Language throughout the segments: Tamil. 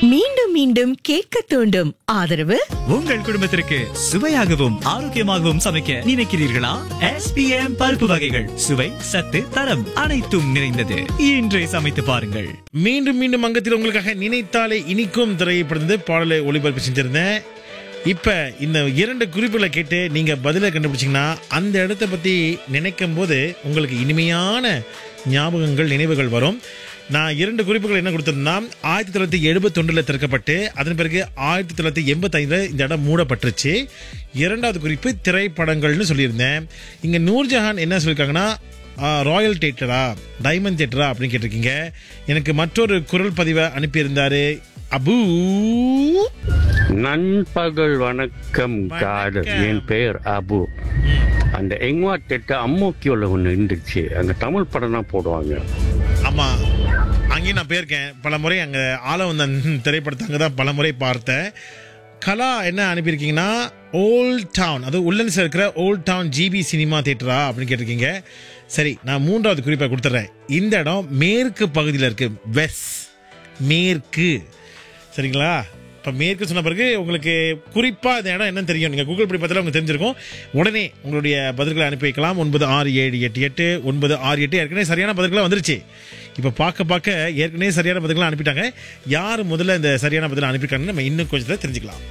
மீண்டும் மீண்டும் கேட்க தூண்டும் ஆதரவு உங்கள் குடும்பத்திற்கு சுவையாகவும் ஆரோக்கியமாகவும் சமைக்க நினைக்கிறீர்களா எஸ்பிஎம் பருப்பு வகைகள் சுவை சத்து தரம் அனைத்தும் நிறைந்தது இன்றே சமைத்து பாருங்கள் மீண்டும் மீண்டும் அங்கத்தில் உங்களுக்காக நினைத்தாலே இனிக்கும் திரைப்படந்து பாடலை ஒளிபரப்பு செஞ்சிருந்தேன் இப்போ இந்த இரண்டு குறிப்புகளை கேட்டு நீங்கள் பதிலை கண்டுபிடிச்சிங்கன்னா அந்த இடத்த பற்றி நினைக்கும் போது உங்களுக்கு இனிமையான ஞாபகங்கள் நினைவுகள் வரும் நான் இரண்டு குறிப்புகள் என்ன கொடுத்திருந்தா ஆயிரத்தி தொள்ளாயிரத்தி எழுபத்தொன்றில் திறக்கப்பட்டு அதன் பிறகு ஆயிரத்தி தொள்ளாயிரத்தி எண்பத்தைந்தில் இந்த இடம் மூடப்பட்டுருச்சு இரண்டாவது குறிப்பு திரைப்படங்கள்னு சொல்லியிருந்தேன் இங்கே நூர்ஜஹான் என்ன சொல்லியிருக்காங்கன்னா ராயல் தேட்டரா டைமண்ட் தேட்டரா அப்படின்னு கேட்டிருக்கீங்க எனக்கு மற்றொரு குரல் பதிவை அனுப்பியிருந்தாரு அபு நண்பகல் வணக்கம் காதல் வணக்கம். என் பெயர் அபு அந்த எங்வா திட்ட அம்மோக்கியோல ஒன்று இருந்துச்சு அங்கே தமிழ் படம் தான் போடுவாங்க ஆமா அங்கேயும் நான் போயிருக்கேன் பல முறை அங்கே ஆள வந்த திரைப்படத்தை அங்கே தான் பல முறை பார்த்தேன் கலா என்ன அனுப்பியிருக்கீங்கன்னா ஓல்ட் டவுன் அது உள்ளன்ஸில் இருக்கிற ஓல்ட் டவுன் ஜிபி சினிமா தேட்டரா அப்படின்னு கேட்டிருக்கீங்க சரி நான் மூன்றாவது குறிப்பை கொடுத்துட்றேன் இந்த இடம் மேற்கு பகுதியில் இருக்கு வெஸ் மேற்கு சரிங்களா இப்போ மேற்கு சொன்ன பிறகு உங்களுக்கு குறிப்பாக இந்த இடம் என்னன்னு தெரியும் நீங்கள் கூகுள் படி பார்த்தாலும் உங்களுக்கு தெரிஞ்சிருக்கும் உடனே உங்களுடைய பதில்களை அனுப்பி வைக்கலாம் ஒன்பது ஆறு ஏழு எட்டு எட்டு ஒன்பது ஆறு எட்டு ஏற்கனவே சரியான பதில்களாக வந்துருச்சு இப்போ பார்க்க பார்க்க ஏற்கனவே சரியான பதில்களை அனுப்பிட்டாங்க யார் முதல்ல இந்த சரியான பதிலை அனுப்பிட்டாங்கன்னு நம்ம இன்னும் கொஞ்சத்தை தெரிஞ்சுக்கலாம்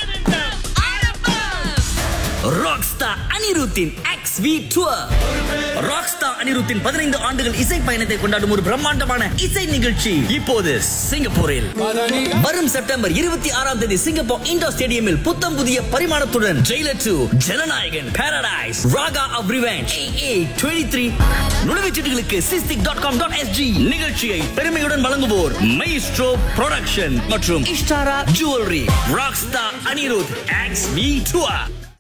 ராக்ஸ்டார் அனிருத்தின் எக்ஸ் வி டூர் ராக்ஸ்டார் அனிருத்தின் பதினைந்து ஆண்டுகள் இசை பயணத்தை கொண்டாடும் ஒரு பிரம்மாண்டமான இசை நிகழ்ச்சி இப்போது சிங்கப்பூரில் வரும் செப்டம்பர் இருபத்தி ஆறாம் தேதி சிங்கப்பூர் இண்டோர் ஸ்டேடியமில் புத்தம் புதிய பரிமாணத்துடன் Jailer two Jananayagan Paradise Raaga of revenge A twenty three நுழைவுச்சீட்டுகளுக்கு Sistic dot com dot S G நிகழ்ச்சியை பெருமையுடன் வழங்குவோர் மைஸ்ட்ரோ ப்ரொடக்ஷன் மற்றும் Ishtaara jewellery rockstar Anirudh X V tour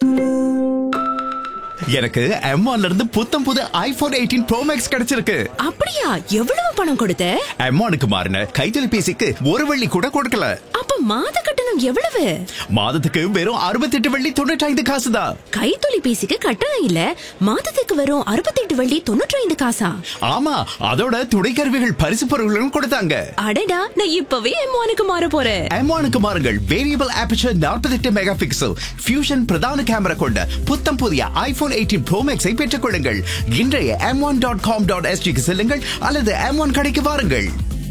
எனக்கு M1 இருந்து புத்தம் புது ஐபோன் எயிட்டீன் ப்ரோ மேக்ஸ் கிடைச்சிருக்கு அப்படியா எவ்வளவு பணம் கொடுத்த M1க்கு மாறின கைத்தொலைபேசிக்கு ஒரு வெள்ளி கூட கொடுக்கல அப்ப மாத கட்டணம் எவ்வளவு மாதத்துக்கு வெறும் அறுபத்தெட்டு வெள்ளி தொண்ணூற்றி ஐந்து காசு தான் கைத்தொலைபேசிக்கு கட்டணம் இல்ல மாதத்துக்கு வரும் அறுபத்தெட்டு வள்ளி தொண்ணூற்றி ஐந்து காசா ஆமா அதோட துணைக்கருவிகள் பரிசு பொருள்களும் கொடுத்தாங்க அடடா நான் இப்பவே எம்மானுக்கு மாற போறேன் M1க்கு மாறுங்கள் variable aperture 48 mega pixel fusion பிரதான கேமரா கொண்ட புத்தம் புதிய ஐபோன் எயிட்டீன் ப்ரோ மேக்ஸை பெற்றுக் கொள்ளுங்கள் இன்றைய M one dot com dot எஸ்டிக்கு செல்லுங்கள் அல்லது எம் ஒன் கடைக்கு வாருங்கள்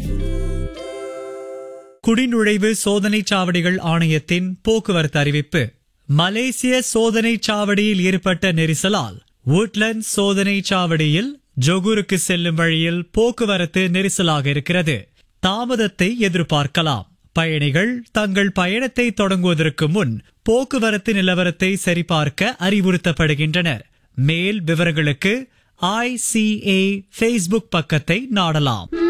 குடிநுழைவு சோதனைச் சாவடிகள் ஆணையத்தின் போக்குவரத்து அறிவிப்பு மலேசிய சோதனைச் சாவடியில் ஏற்பட்ட நெரிசலால் woodlands சோதனைச் சாவடியில் ஜொகூருக்கு செல்லும் வழியில் போக்குவரத்து நெரிசலாக இருக்கிறது தாமதத்தை எதிர்பார்க்கலாம் பயணிகள் தங்கள் பயணத்தை தொடங்குவதற்கு முன் போக்குவரத்து நிலவரத்தை சரிபார்க்க அறிவுறுத்தப்படுகின்றனர் மேல் விவரங்களுக்கு ஐசிஏ ஃபேஸ்புக் பக்கத்தை நாடலாம்